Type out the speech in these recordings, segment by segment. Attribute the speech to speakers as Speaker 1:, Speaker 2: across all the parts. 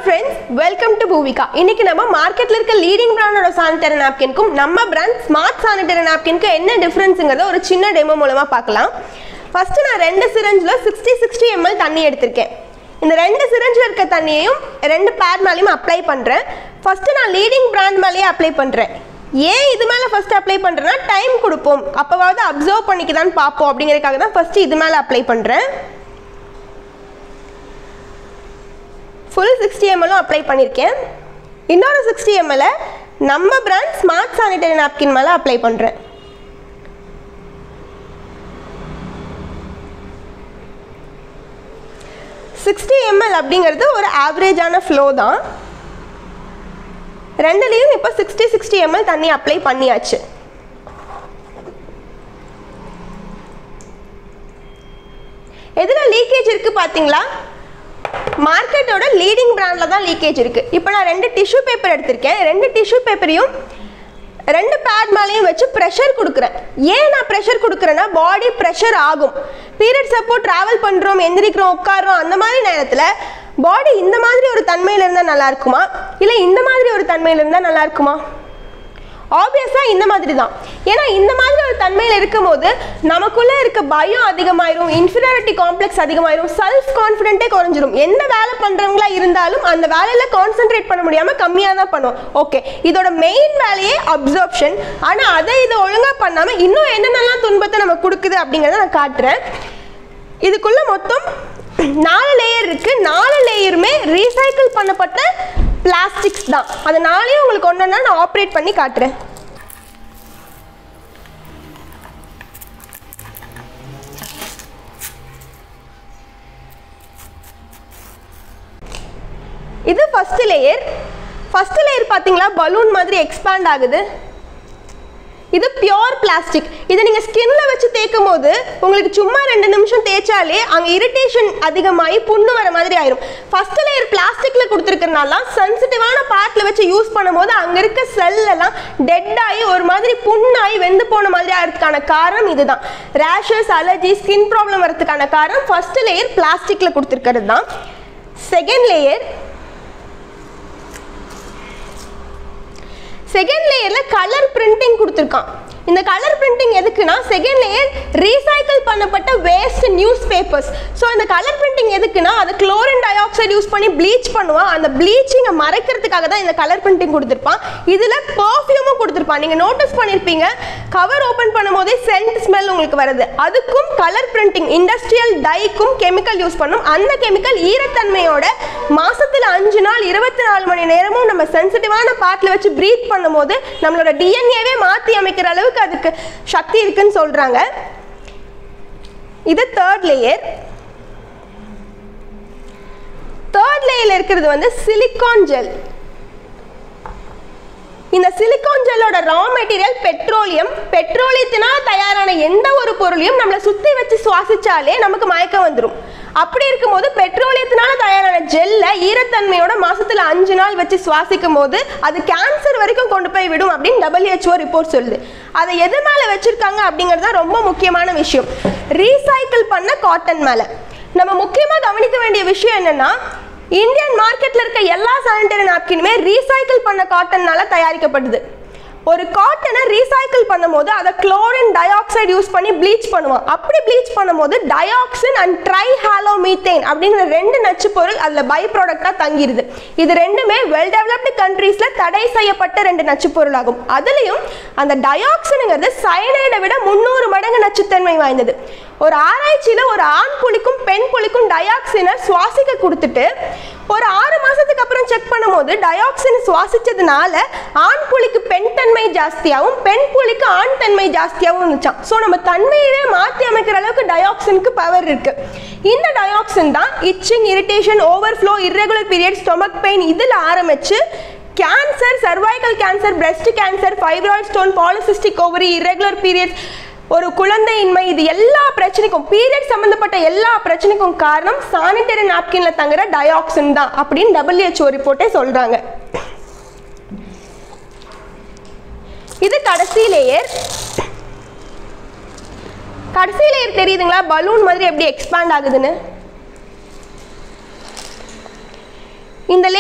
Speaker 1: friends welcome to Poorvika இன்னைக்கு நம்ம மார்க்கெட்ல இருக்க லீடிங் பிராண்டோட சானிட்டரி நாப்கின்க்கும் நம்ம பிராண்ட் ஸ்மார்ட் சானிட்டரி நாப்கின்க்கு என்ன டிஃபரன்ஸுங்கிறத ஒரு சின்ன டெமோ மூலமா பார்க்கலாம் ஃபர்ஸ்ட் நான் ரெண்டு சிரஞ்சில் சிக்ஸ்டி சிக்ஸ்டி எம்எல் தண்ணி எடுத்திருக்கேன் இந்த ரெண்டு சிரஞ்சில் இருக்க தண்ணியையும் ரெண்டு பேர் மேலேயும் அப்ளை பண்ணுறேன் ஃபர்ஸ்ட் நான் லீடிங் பிராண்ட் மேலேயே அப்ளை பண்ணுறேன் ஏன் இது மேலே ஃபர்ஸ்ட் அப்ளை பண்ணுறேன்னா டைம் கொடுப்போம் அப்போவாவது அப்சர்வ் பண்ணிக்கதான்னு பார்ப்போம் அப்படிங்கிறதுக்காக தான் ஃபர்ஸ்ட் இது மேலே அப்ளை பண்ணுறேன் ஃபுல் சிக்ஸ்டி எம்எல்லும் அப்ளை பண்ணியிருக்கேன் இன்னொரு சிக்ஸ்டி எம்எல்லை நம்ம பிராண்ட் ஸ்மார்ட் சானிட்டரி நாப்கின் மேலே அப்ளை பண்ணுறேன் சிக்ஸ்டி எம்எல் அப்படிங்கிறது ஒரு ஆவரேஜான ஃப்ளோ தான் ரெண்டுலேயும் இப்போ சிக்ஸ்டி சிக்ஸ்டி எம்எல் தண்ணி அப்ளை பண்ணியாச்சு எதில் லீக்கேஜ் இருக்குது பார்த்தீங்களா மார்க்கெட்டோட லீடிங் பிராண்டில் தான் லீக்கேஜ் இருக்குது இப்போ நான் ரெண்டு டிஷ்யூ பேப்பர் எடுத்திருக்கேன் ரெண்டு டிஷ்யூ பேப்பரையும் ரெண்டு பேட் மேலேயும் வச்சு ப்ரெஷர் கொடுக்குறேன் ஏன் நான் ப்ரெஷர் கொடுக்குறேன்னா பாடி ப்ரெஷர் ஆகும் பீரியட்ஸ் அப்போ ட்ராவல் பண்ணுறோம் எந்திரிக்கிறோம் உட்காரோம் அந்த மாதிரி நேரத்தில் பாடி இந்த மாதிரி ஒரு தன்மையில் இருந்தால் நல்லா இருக்குமா இல்லை இந்த மாதிரி ஒரு தன்மையில் இருந்தால் நல்லா இருக்குமா ஆப்வியஸாக இந்த மாதிரி தான் ஏன்னா இந்த மாதிரி ஒரு தன்மையில் இருக்கும்போது நமக்குள்ளே இருக்க பயம் அதிகமாயிரும் இன்ஃபீரியாரிட்டி காம்ப்ளெக்ஸ் அதிகமாயிரும் செல்ஃப் கான்ஃபிடென்ட்டே குறைஞ்சிரும் எந்த வேலை பண்ணுறவங்களா இருந்தாலும் அந்த வேலையில் கான்சென்ட்ரேட் பண்ண முடியாமல் கம்மியாக தான் பண்ணுவோம் ஓகே இதோட மெயின் வேலையே அப்சர்ப்ஷன் ஆனால் அதை இதை ஒழுங்காக பண்ணாமல் இன்னும் என்னென்னலாம் துன்பத்தை நம்ம கொடுக்குது அப்படிங்கிறத நான் காட்டுறேன் இதுக்குள்ளே மொத்தம் நாலு லேயர் இருக்கு நாலு லேயருமே ரீசைக்கிள் பண்ணப்பட்ட பிளாஸ்டிக்ஸ் தான் அது நாளையும் உங்களுக்கு ஒன்றா நான் ஆப்ரேட் பண்ணி காட்டுறேன் இது ஃபர்ஸ்ட் லேயர் ஃபர்ஸ்ட் லேயர் பார்த்தீங்களா பலூன் மாதிரி எக்ஸ்பேண்ட் ஆகுது இது பியோர் பிளாஸ்டிக் இதை நீங்கள் ஸ்கின்ல வச்சு தேய்க்கும் போது உங்களுக்கு சும்மா ரெண்டு நிமிஷம் தேய்ச்சாலே அங்கே இரிட்டேஷன் அதிகமாகி புண்ணு வர மாதிரி ஆயிரும் ஃபர்ஸ்ட் லேயர் பிளாஸ்டிக்ல கொடுத்துருக்கறனால சென்சிட்டிவான பார்ட்ல வச்சு யூஸ் பண்ணும்போது அங்கே இருக்க செல் எல்லாம் டெட் ஆகி ஒரு மாதிரி புண்ணாகி வெந்து போன மாதிரி ஆகிறதுக்கான காரணம் இதுதான் ரேஷஸ் அலர்ஜி ஸ்கின் ப்ராப்ளம் வரதுக்கான காரணம் ஃபர்ஸ்ட் லேயர் பிளாஸ்டிக்ல கொடுத்துருக்கிறது தான் செகண்ட் லேயர் செகண்ட் லேயரில் கலர் பிரிண்டிங் கொடுத்துருக்கான் இந்த கலர் பிரிண்டிங் எதுக்குன்னா செகண்ட் லேயர் ரீசைக்கிள் பண்ணப்பட்ட வேஸ்ட் நியூஸ் பேப்பர்ஸ் ஸோ இந்த கலர் பிரிண்டிங் எதுக்குன்னா அதை குளோரின் டை ஆக்சைடு யூஸ் பண்ணி ப்ளீச் பண்ணுவான் அந்த ப்ளீச்சிங்கை மறைக்கிறதுக்காக தான் இந்த கலர் பிரிண்டிங் கொடுத்துருப்பான் இதில் பர்ஃப்யூமும் கொடுத்துருப்பான் நீங்கள் நோட்டீஸ் பண்ணியிருப்பீங்க கவர் ஓப்பன் பண்ணும்போதே சென்ட் ஸ்மெல் உங்களுக்கு வருது அதுக்கும் கலர் பிரிண்டிங் இண்டஸ்ட்ரியல் டைக்கும் கெமிக்கல் யூஸ் பண்ணும் அந்த கெமிக்கல் ஈரத்தன்மையோட மாசத்துல அஞ்சு நாள் இருபத்தி நாலு மணி நேரமும் நம்ம சென்சிட்டிவான பார்ட்ல வச்சு ப்ரீத் பண்ணும்போது நம்மளோட டிஎன்ஏவே மாற்றி அமைக்கிற அளவுக்கு அதுக்கு சக்தி இருக்குன்னு சொல்றாங்க இது தேர்ட் லேயர் தேர்ட் லேயர்ல இருக்கிறது வந்து சிலிக்கான் ஜெல் இந்த சிலிக்கான் ஜெல்லோட ரா மெட்டீரியல் பெட்ரோலியம் பெட்ரோலியத்தினால் தயாரான எந்த ஒரு பொருளையும் நம்மளை சுற்றி வச்சு சுவாசிச்சாலே நமக்கு மயக்கம் வந்துடும் அப்படி இருக்கும்போது பெட்ரோலியத்தினால தயாரான ஜெல்லை ஈரத்தன்மையோட மாசத்துல அஞ்சு நாள் வச்சு சுவாசிக்கும் போது அது கேன்சர் வரைக்கும் கொண்டு போய் விடும் அப்படின்னு டபிள்யூஹெச்ஓ ரிப்போர்ட் சொல்லுது அதை எது மேலே வச்சிருக்காங்க அப்படிங்கிறது தான் ரொம்ப முக்கியமான விஷயம் ரீசைக்கிள் பண்ண காட்டன் மேலே நம்ம முக்கியமாக கவனிக்க வேண்டிய விஷயம் என்னன்னா இந்தியன் மார்க்கெட்ல இருக்க எல்லா சானிட்டரி நாப்கினுமே ரீசைக்கிள் பண்ண காட்டன்னால தயாரிக்கப்படுது ஒரு காட்டனை ரீசைக்கிள் பண்ணும்போது அதை குளோரின் டை ஆக்சைடு யூஸ் பண்ணி ப்ளீச் பண்ணுவோம் அப்படி ப்ளீச் பண்ணும்போது டயாக்சின் அண்ட் ட்ரை ஹாலோமீத்தேன் அப்படிங்கிற ரெண்டு நச்சு பொருள் அதில் பை ப்ராடக்டாக தங்கிருது இது ரெண்டுமே வெல் டெவலப்டு கண்ட்ரீஸில் தடை செய்யப்பட்ட ரெண்டு நச்சு பொருள் ஆகும் அதுலேயும் அந்த டயாக்சினுங்கிறது சயனைடை விட முந்நூறு மடங்கு நச்சுத்தன்மை வாய்ந்தது ஒரு ஆராய்ச்சியில் ஒரு ஆண் புலிக்கும் பெண் புலிக்கும் டயாக்சினை சுவாசிக்க கொடுத்துட்டு ஒரு ஆறு மாசத்துக்கு அப்புறம் செக் பண்ணும்போது டயாக்சின் சுவாசிச்சதுனால ஆண் புலிக்கு பெண் தன்மை ஜாஸ்தியாகவும் பெண் புலிக்கு ஆண் தன்மை ஜாஸ்தியாகவும் இருந்துச்சான் ஸோ நம்ம தன்மையவே மாற்றி அமைக்கிற அளவுக்கு டயாக்சினுக்கு பவர் இருக்கு இந்த டயாக்சின் தான் itching irritation overflow irregular period stomach pain இதில் ஆரம்பிச்சு cancer cervical cancer breast cancer fibroid stone polycystic ovary irregular periods ஒரு குழந்தையின்மை இது எல்லா பிரச்சனைக்கும் பீரியட் சம்பந்தப்பட்ட எல்லா பிரச்சனைக்கும் காரணம் சானிட்டரி நாப்கின்ல தங்குற டயாக்சின் தான் அப்படின்னு டபிள்யூஹெச்ஓ ரிப்போர்ட்டே சொல்றாங்க இது கடைசி லேயர் கடைசி லேயர் தெரியுதுங்களா பலூன் மாதிரி எப்படி எக்ஸ்பேண்ட் ஆகுதுன்னு இந்த லேயரை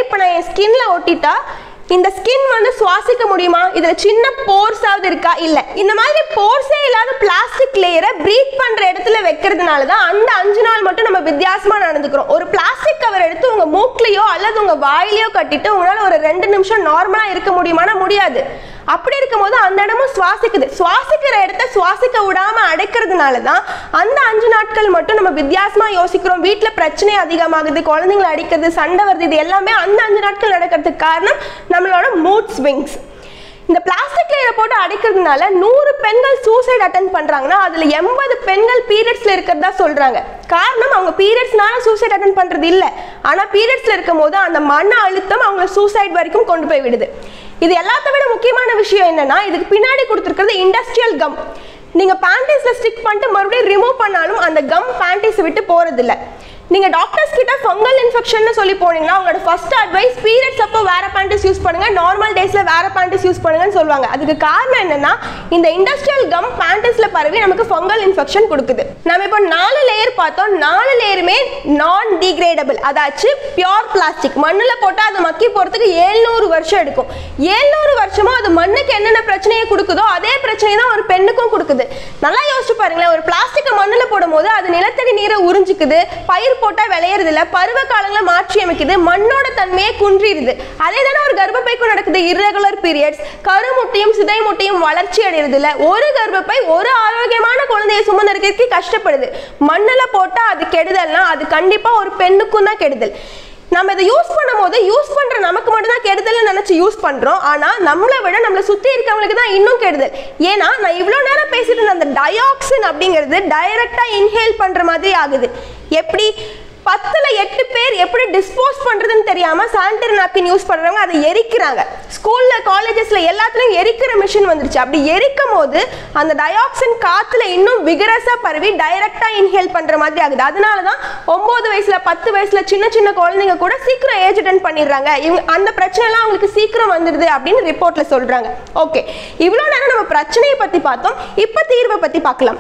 Speaker 1: இப்போ நான் என் ஸ்கின்ல ஒட்டிட்டா இந்த ஸ்கின் வந்து சுவாசிக்க முடியுமா இதுல சின்ன போர்ஸாவது இருக்கா இல்ல இந்த மாதிரி போர்ஸே இல்லாத பிளாஸ்டிக் லேயரை ப்ரீத் பண்ற இடத்துல வைக்கிறதுனால தான் அந்த அஞ்சு நாள் மட்டும் நம்ம வித்தியாசமா நடந்துக்கிறோம் ஒரு பிளாஸ்டிக் கவர் எடுத்து உங்க மூக்குலயோ அல்லது உங்க வாயிலையோ கட்டிட்டு உங்களால ஒரு ரெண்டு நிமிஷம் நார்மலா இருக்க முடியுமானா முடியாது அப்படி இருக்கும்போது அந்த இடமும் சுவாசிக்குது சுவாசிக்கிற இடத்த சுவாசிக்க விடாம அடைக்கிறதுனால தான் அந்த அஞ்சு நாட்கள் மட்டும் நம்ம வித்தியாசமா யோசிக்கிறோம் வீட்ல பிரச்சனை அதிகமாகுது குழந்தைங்களை அடிக்கிறது சண்டை வருது இது எல்லாமே அந்த அஞ்சு நாட்கள் நடக்கிறதுக்கு காரணம் நம்மளோட மூட் ஸ்விங்ஸ் இந்த பிளாஸ்டிக் லேயரை போட்டு அடைக்கிறதுனால நூறு பெண்கள் சூசைட் அட்டன் பண்றாங்கன்னா அதுல எண்பது பெண்கள் பீரியட்ஸ்ல இருக்கிறதா சொல்றாங்க காரணம் அவங்க பீரியட்ஸ்னால சூசைட் அட்டன் பண்றது இல்ல ஆனா பீரியட்ஸ்ல இருக்கும் போது அந்த மன அழுத்தம் அவங்கள சூசைட் வரைக்கும் கொண்டு போய் விடுது இது எல்லாத்த விட முக்கியமான விஷயம் என்னன்னா இதுக்கு பின்னாடி கொடுத்துருக்கிறது இண்டஸ்ட்ரியல் கம் நீங்க பேண்டிஸ்ல ஸ்டிக் பண்ணிட்டு மறுபடியும் ரிமூவ் பண்ணாலும் அந்த கம் பேண்டிஸ் விட்டு போறது இல்ல நீங்க டாக்டர்ஸ் கிட்ட ஃபங்கல் இன்ஃபெக்ஷன் சொல்லி போனீங்கன்னா உங்களோட ஃபர்ஸ்ட் அட்வைஸ் பீரியட்ஸ் அப்போ வேற பேண்டிஸ் யூஸ் பண்ணுங்க நார்மல் டேஸ்ல வேற பேண்டிஸ் யூஸ் பண்ணுங்கன்னு சொல்லுவாங்க அதுக்கு காரணம் என்னன்னா இந்த இண்டஸ்ட்ரியல் கம் பேண்டிஸ்ல பரவி நமக்கு ஃபங்கல் இன்ஃபெக்ஷன் கொடுக்குது நம்ம இப்போ நாலு லேயர் பார்த்தோம் நாலு லேயருமே நான் டிகிரேடபிள் அதாச்சு பியோர் பிளாஸ்டிக் மண்ணில் போட்டால் அது மக்கி போகிறதுக்கு ஏழ்நூறு வருஷம் எடுக்கும் ஏழ்நூறு வருஷமா அது மண்ணுக்கு என்னென்ன பிரச்சனையை கொடுக்குதோ அதே பிரச்சனை தான் ஒரு பெண்ணுக்கும் கொடுக்குது நல்லா யோசிச்சு பாருங்களேன் ஒரு பிளாஸ்டிக்கை மண்ணில் போடும்போது அது நிலத்தடி நீரை உறிஞ்சிக்குது பயிர் போட்டால் விளையிறது இல்ல பருவ காலங்களை மாற்றி அமைக்குது மண்ணோட தன்மையை குன்றிடுது அதே தானே ஒரு கர்ப்பப்பைக்கும் நடக்குது irregular periods கருமுட்டையும் சிதை முட்டையும் வளர்ச்சி அடைகிறது இல்ல ஒரு கர்ப்பப்பை ஒரு ஆரோக்கியமான குழந்தையை சுமந்திருக்கிறதுக்கு கஷ்டப்படுது மண்ணில் போட்டால் அது கெடுதல்னா அது கண்டிப்பாக ஒரு பெண்ணுக்கும் தான் கெடுதல் நம்ம இதை யூஸ் பண்ணும்போது யூஸ் பண்ற நமக்கு மட்டும் தான் கெடுதல்னு நினைச்சு யூஸ் பண்றோம் ஆனா நம்மளை விட நம்மளை சுத்தி இருக்கவங்களுக்கு தான் இன்னும் கெடுதல் ஏன்னா நான் இவ்வளவு நேரம் பேசிட்டு இருந்த அந்த டயாக்சின் அப்படிங்கிறது டைரக்டா இன்ஹேல் பண்ற மாதிரி ஆகுது எப்படி பத்துல எட்டு பேர் எப்படி டிஸ்போஸ் பண்றதுன்னு தெரியாம சானிட்டரி நாப்கின் யூஸ் பண்றவங்க அதை எரிக்கிறாங்க ஸ்கூல்ல காலேஜஸ்ல எல்லாத்துலயும் எரிக்கிற மிஷின் வந்துருச்சு அப்படி எரிக்கும் போது அந்த டயாக்சின் காத்துல இன்னும் விகரஸா பரவி டைரக்டா இன்ஹேல் பண்ற மாதிரி ஆகுது அதனால தான் ஒன்பது வயசுல பத்து வயசுல சின்ன சின்ன குழந்தைங்க கூட சீக்கிரம் ஏஜ் அட்டன் பண்ணிடுறாங்க இவங்க அந்த பிரச்சனை எல்லாம் அவங்களுக்கு சீக்கிரம் வந்துடுது அப்படின்னு ரிப்போர்ட்ல சொல்றாங்க ஓகே இவ்வளவு நேரம் நம்ம பிரச்சனையை பத்தி பார்த்தோம் இப்ப தீர்வை பத்தி பார்க்கலாம்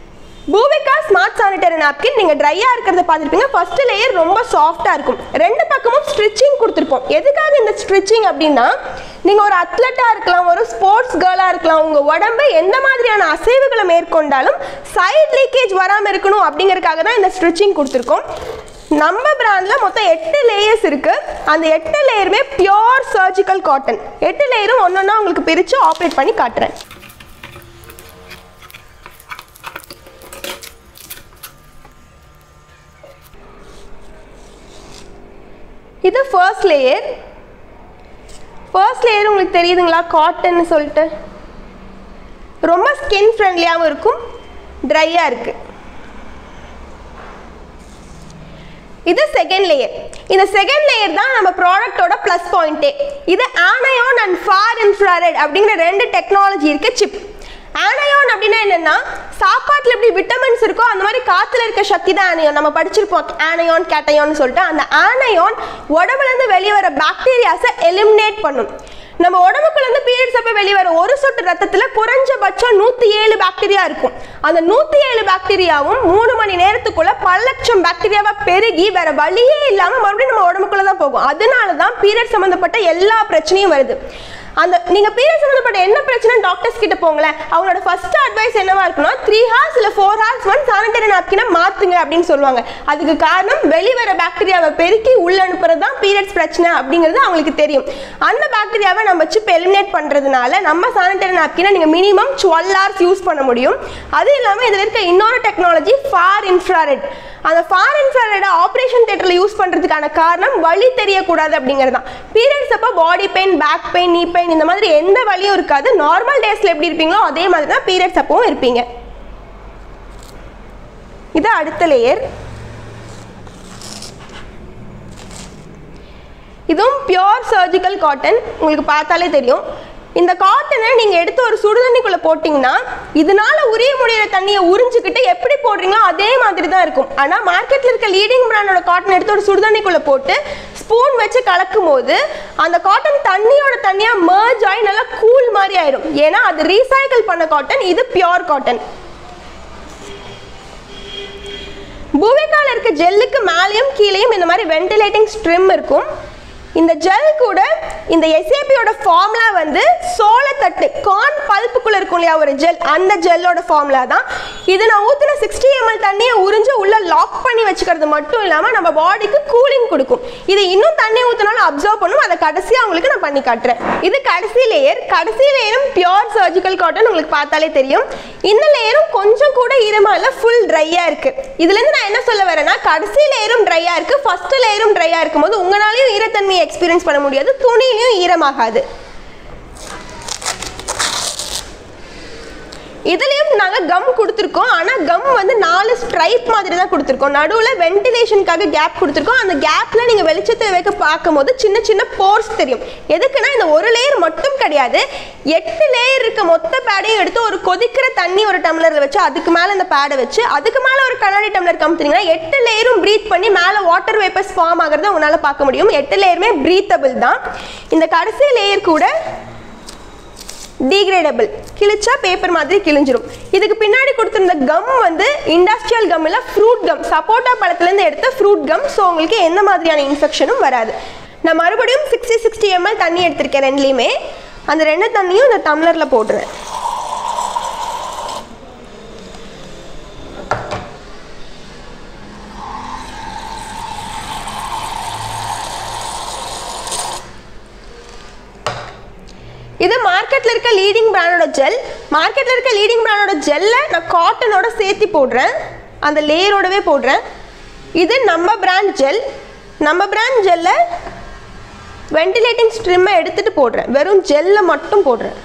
Speaker 1: பூவிகா ஸ்மார்ட் சானிட்டரி நாப்கின் நீங்க ட்ரையா இருக்கிறத பார்த்துருப்பீங்க ஃபர்ஸ்ட் லேயர் ரொம்ப சாஃப்டா இருக்கும் ரெண்டு பக்கமும் ஸ்ட்ரிச்சிங் கொடுத்துருப்போம் எதுக்காக இந்த ஸ்ட்ரிச்சிங் அப்படின்னா நீங்க ஒரு அத்லட்டா இருக்கலாம் ஒரு ஸ்போர்ட்ஸ் கேர்ளா இருக்கலாம் உங்க உடம்பு எந்த மாதிரியான அசைவுகளை மேற்கொண்டாலும் சைட் லீக்கேஜ் வராம இருக்கணும் அப்படிங்கறதுக்காக தான் இந்த ஸ்ட்ரிச்சிங் கொடுத்துருக்கோம் நம்ம பிராண்ட்ல மொத்தம் எட்டு லேயர்ஸ் இருக்கு அந்த எட்டு லேயருமே பியோர் சர்ஜிக்கல் காட்டன் எட்டு லேயரும் ஒன்னொன்னா உங்களுக்கு பிரிச்சு ஆப்ரேட் பண்ணி காட்டுறேன் இது ஃபர்ஸ்ட் லேயர் ஃபர்ஸ்ட் லேயர் உங்களுக்கு தெரியுதுங்களா காட்டன் சொல்லிட்டு ரொம்ப ஸ்கின் ஃப்ரெண்ட்லியாகவும் இருக்கும் ட்ரையாக இருக்கு இது செகண்ட் லேயர் இந்த செகண்ட் லேயர் தான் நம்ம ப்ராடக்ட்டோட ப்ளஸ் பாயிண்ட்டே இது ஆனயோன் அண்ட் ஃபார் இன்ஃப்ராரெட் அப்படிங்கிற ரெண்டு டெக்னாலஜி இருக்கு சிப் ஆனயோன் அப்படின்னா என்னன்னா சாப்பாட்டில் எப்படி விட்டமின்ஸ் இருக்கோ அந்த மாதிரி காத்துல இருக்க சக்தி தான் ஆனயோன் நம்ம படிச்சிருப்போம் ஆனயோன் கேட்டயோன் சொல்லிட்டு அந்த ஆனயோன் உடம்புல இருந்து வெளியே வர பாக்டீரியாஸை எலிமினேட் பண்ணும் நம்ம உடம்புக்குள்ள இருந்து பீரியட்ஸ் அப்ப வெளியே வர ஒரு சொட்டு ரத்தத்துல குறைஞ்சபட்சம் நூத்தி ஏழு பாக்டீரியா இருக்கும் அந்த நூத்தி ஏழு பாக்டீரியாவும் மூணு மணி நேரத்துக்குள்ள பல லட்சம் பாக்டீரியாவா பெருகி வேற வழியே இல்லாம மறுபடியும் நம்ம உடம்புக்குள்ள தான் போகும் அதனால தான் பீரியட் சம்பந்தப்பட்ட எல்லா பிரச்சனையும் வருது அந்த நீங்க பீரியட் சம்பந்தப்பட்ட என்ன பிரச்சனை டாக்டர்ஸ் கிட்ட போங்களேன் அவங்களோட ஃபர்ஸ்ட் அட்வைஸ் என்னவா இருக்குன்னா த்ரீ ஹார்ஸ் இல்ல ஃபோர் ஹார்ஸ் ஒன் சானிட்டரி நாப்கினை மாத்துங்க அப்படின்னு சொல்லுவாங்க அதுக்கு காரணம் வெளிவர பாக்டீரியாவை பெருக்கி உள்ள அனுப்புறது தான் பீரியட்ஸ் பிரச்சனை அப்படிங்கிறது அவங்களுக்கு தெரியும் அந்த பாக்டீரியாவை நம்ம சிப் எலிமினேட் பண்றதுனால நம்ம சானிட்டரி நாப்கினை நீங்க மினிமம் டுவெல் ஹவர்ஸ் யூஸ் பண்ண முடியும் அது இல்லாம இதுல இருக்க இன்னொரு டெக்னாலஜி ஃபார் இன்ஃப்ராரெட் அந்த ஃபார் இன்ஃப்ராரெட் ஆப்ரேஷன் தியேட்டர்ல யூஸ் பண்றதுக்கான காரணம் வலி தெரியக்கூடாது அப்படிங்கிறது தான் பீரியட்ஸ் அப்போ body pain back pain knee pain இந்த மாதிரி எந்த வலியும் இருக்காது நார்மல் டேஸ்ல எப்படி இருப்பீங்களோ அதே மாதிரி தான் பீரியட்ஸ் அப்பவும் இருப்பீங்க இது அடுத்த லேயர் இதுவும் பியோர் சர்ஜிக்கல் காட்டன் உங்களுக்கு பார்த்தாலே தெரியும் இந்த காட்டனை நீங்க எடுத்து ஒரு சுடுதண்ணிக்குள்ள போட்டீங்கன்னா இதனால உரிய முடியிற தண்ணியை உறிஞ்சிக்கிட்டு எப்படி போடுறீங்களோ அதே மாதிரி தான் இருக்கும் ஆனா மார்க்கெட்ல இருக்க லீடிங் பிராண்டோட காட்டன் எடுத்து ஒரு சுடுதண்ணிக்குள்ள போட்டு ஸ்பூன் வச்சு கலக்கும் போது அந்த காட்டன் தண்ணியோட தண்ணியா merge ஆகி நல்லா கூல் மாதிரி ஆயிடும் ஏன்னா அது ரீசைக்கிள் பண்ண காட்டன் இது பியோர் காட்டன் பூவிகால இருக்க ஜெல்லுக்கு மேலேயும் கீழேயும் இந்த மாதிரி வென்டிலேட்டிங் ஸ்ட்ரிம் இருக்கும் இந்த ஜெல் கூட இந்த எஸ்ஏபியோட ஃபார்முலா வந்து சோளத்தட்டு கார்ன் பல்ப்புக்குள்ள இருக்கும் இல்லையா ஒரு ஜெல் அந்த ஜெல்லோட ஃபார்முலா தான் இது நான் ஊற்றின சிக்ஸ்டி எம்எல் தண்ணியை உறிஞ்சு உள்ள லாக் பண்ணி வச்சுக்கிறது மட்டும் இல்லாமல் நம்ம பாடிக்கு கூலிங் கொடுக்கும் இது இன்னும் தண்ணி ஊற்றினாலும் அப்சர்வ் பண்ணும் அதை கடைசியாக உங்களுக்கு நான் பண்ணி காட்டுறேன் இது கடைசி லேயர் கடைசி லேயரும் பியோர் சர்ஜிக்கல் காட்டன் உங்களுக்கு பார்த்தாலே தெரியும் இந்த லேயரும் கொஞ்சம் கூட ஈரமா இல்லை ஃபுல் ட்ரையாக இருக்கு இதுலேருந்து நான் என்ன சொல்ல வரேன்னா கடைசி லேயரும் ட்ரையாக இருக்கு ஃபர்ஸ்ட் லேயரும் ட்ரையாக இருக்கும்போது உங்களாலையும் ஈரத்தன்மையை எக்ஸ்பீரியன்ஸ் பண்ண முடியாது துணியிலையும் ஈரமாகாது இதுலயும் நாங்க கம் கொடுத்துருக்கோம் ஆனா கம் வந்து நாலு ஸ்ட்ரைப் மாதிரி தான் கொடுத்துருக்கோம் நடுவுல வென்டிலேஷனுக்காக கேப் கொடுத்துருக்கோம் அந்த கேப்ல நீங்க வெளிச்சத்தை வைக்க பார்க்கும்போது சின்ன சின்ன போர்ஸ் தெரியும் எதுக்குன்னா இந்த ஒரு லேயர் மட்டும் கிடையாது எட்டு லேயர் இருக்க மொத்த பேடையும் எடுத்து ஒரு கொதிக்கிற தண்ணி ஒரு டம்ளர்ல வச்சு அதுக்கு மேல இந்த பேடை வச்சு அதுக்கு மேல ஒரு கண்ணாடி டம்ளர் கமுத்துனீங்கன்னா எட்டு லேயரும் ப்ரீத் பண்ணி மேல வாட்டர் வேப்பர்ஸ் ஃபார்ம் ஆகிறத உங்களால பார்க்க முடியும் எட்டு லேயருமே ப்ரீத்தபிள் தான் இந்த கடைசி லேயர் கூட டீக்ரேடபிள் கிழிச்சா பேப்பர் மாதிரி கிழிஞ்சிரும் இதுக்கு பின்னாடி கொடுத்துருந்த கம் வந்து இண்டஸ்ட்ரியல் கம் இல்லை ஃப்ரூட் கம் சப்போட்டா பழத்துலேருந்து எடுத்த ஃப்ரூட் கம் ஸோ உங்களுக்கு எந்த மாதிரியான இன்ஃபெக்ஷனும் வராது நான் மறுபடியும் சிக்ஸ்டி சிக்ஸ்டி எம்எல் தண்ணி எடுத்திருக்கேன் ரெண்டுலேயுமே அந்த ரெண்டு தண்ணியும் இந்த டம்ளரில் போடுறேன் இது மார்க்கெட்ல இருக்க லீடிங் பிராண்டோட ஜெல் மார்க்கெட்ல இருக்க லீடிங் பிராண்டோட ஜெல்லை நான் காட்டனோட சேர்த்து போடுறேன் அந்த லேயரோடவே போடுறேன் இது நம்ம பிராண்ட் ஜெல் நம்ம பிராண்ட் ஜெல்லை வென்டிலேட்டிங் ஸ்ட்ரிம்மை எடுத்துட்டு போடுறேன் வெறும் ஜெல்லை மட்டும் போடுறேன்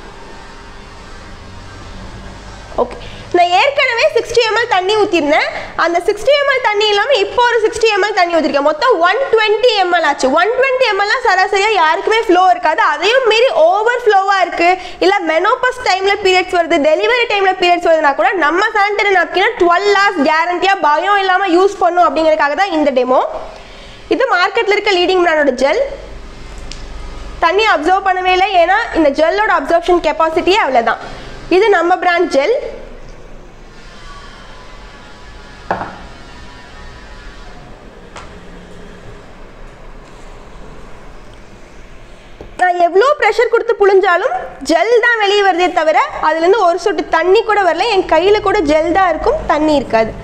Speaker 1: ஓகே நான் ஏற்கனவே சிக்ஸ்டி எம்எல் தண்ணி ஊற்றிருந்தேன் அந்த சிக்ஸ்டி எம்எல் தண்ணி இல்லாமல் இப்போ ஒரு சிக்ஸ்டி எம்எல் தண்ணி ஊற்றிருக்கேன் மொத்தம் ஒன் டுவெண்ட்டி எம்எல் ஆச்சு ஒன் டுவெண்ட்டி எம்எல்லாம் சராசரியாக யாருக்குமே ஃப்ளோ இருக்காது அதையும் மீறி ஓவர் ஃப்ளோவாக இருக்குது இல்லை மெனோபஸ் டைமில் பீரியட்ஸ் வருது டெலிவரி டைமில் பீரியட்ஸ் வருதுன்னா கூட நம்ம சானிட்டரி நாப்கினை டுவெல் ஹவர்ஸ் கேரண்டியாக பயம் இல்லாமல் யூஸ் பண்ணும் அப்படிங்கிறதுக்காக தான் இந்த டெமோ இது மார்க்கெட்டில் இருக்க லீடிங் பிராண்டோட ஜெல் தண்ணி அப்சர்வ் பண்ணவே இல்லை ஏன்னா இந்த ஜெல்லோட அப்சர்ப்ஷன் கெப்பாசிட்டியே அவ்வளோதான் இது நம்ம பிராண்ட் ஜெல் நான் எவ்வளோ ப்ரெஷர் கொடுத்து புழிஞ்சாலும் ஜெல் தான் வெளியே வருதே தவிர அதுலேருந்து ஒரு சொட்டு தண்ணி கூட வரல என் கையில் கூட ஜெல் தான் இருக்கும் தண்ணி இருக்காது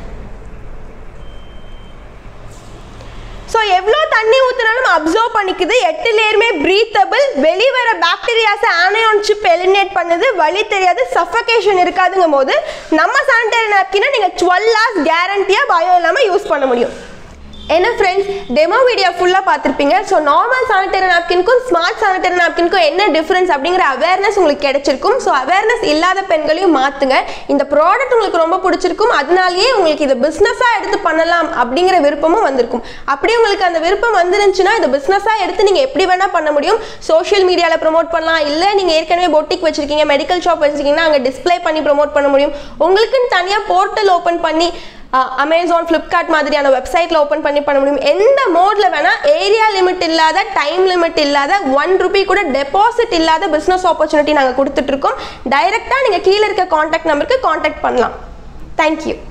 Speaker 1: ஸோ எவ்வளோ தண்ணி ஊற்றினாலும் அப்சர்வ் பண்ணிக்குது எட்டு லேயருமே ப்ரீத்தபிள் வெளியே வர பாக்டீரியாஸை ஆனையான் சிப் எலிமினேட் பண்ணுது வழி தெரியாது சஃபகேஷன் இருக்காதுங்கும் போது நம்ம சானிடரி நாப்கினை நீங்கள் டுவெல் ஹவர்ஸ் கேரண்டியாக பயம் இல்லாமல் யூஸ் பண்ண முடியும் என்ன ஃப்ரெண்ட்ஸ் டெமோ வீடியோ ஃபுல்லாக பார்த்துருப்பீங்க ஸோ நார்மல் சானிடரி நாப்கின்க்கும் ஸ்மார்ட் சானிடரி நாப்கின்க்கும் என்ன டிஃப்ரென்ஸ் அப்படிங்கிற அவேர்னஸ் உங்களுக்கு கிடைச்சிருக்கும் ஸோ அவேர்னஸ் இல்லாத பெண்களையும் மாற்றுங்க இந்த ப்ராடக்ட் உங்களுக்கு ரொம்ப பிடிச்சிருக்கும் அதனாலேயே உங்களுக்கு இதை பிஸ்னஸாக எடுத்து பண்ணலாம் அப்படிங்கிற விருப்பமும் வந்திருக்கும் அப்படி உங்களுக்கு அந்த விருப்பம் வந்துருந்துச்சுன்னா இதை பிஸ்னஸாக எடுத்து நீங்கள் எப்படி வேணால் பண்ண முடியும் சோஷியல் மீடியாவில் ப்ரோமோட் பண்ணலாம் இல்லை நீங்கள் ஏற்கனவே பொட்டிக் வச்சிருக்கீங்க மெடிக்கல் ஷாப் வச்சிருக்கீங்கன்னா அங்கே டிஸ்ப்ளே பண்ணி ப்ரோமோட் பண்ண முடியும் உங்களுக்குன்னு தனியாக போர்ட்டல் ஓப்பன் பண்ணி அமேசான் ஃப்ளிப்கார்ட் மாதிரியான வெப்சைட்டில் ஓப்பன் பண்ணி பண்ண முடியும் எந்த மோடில் வேணால் ஏரியா லிமிட் இல்லாத டைம் லிமிட் இல்லாத ஒன் ருபி கூட டெபாசிட் இல்லாத பிஸ்னஸ் ஆப்பர்ச்சுனிட்டி நாங்கள் கொடுத்துட்ருக்கோம் டைரெக்டாக நீங்கள் கீழே இருக்க காண்டாக்ட் நம்பருக்கு காண்டாக்ட் பண்ணலாம் தேங்க்யூ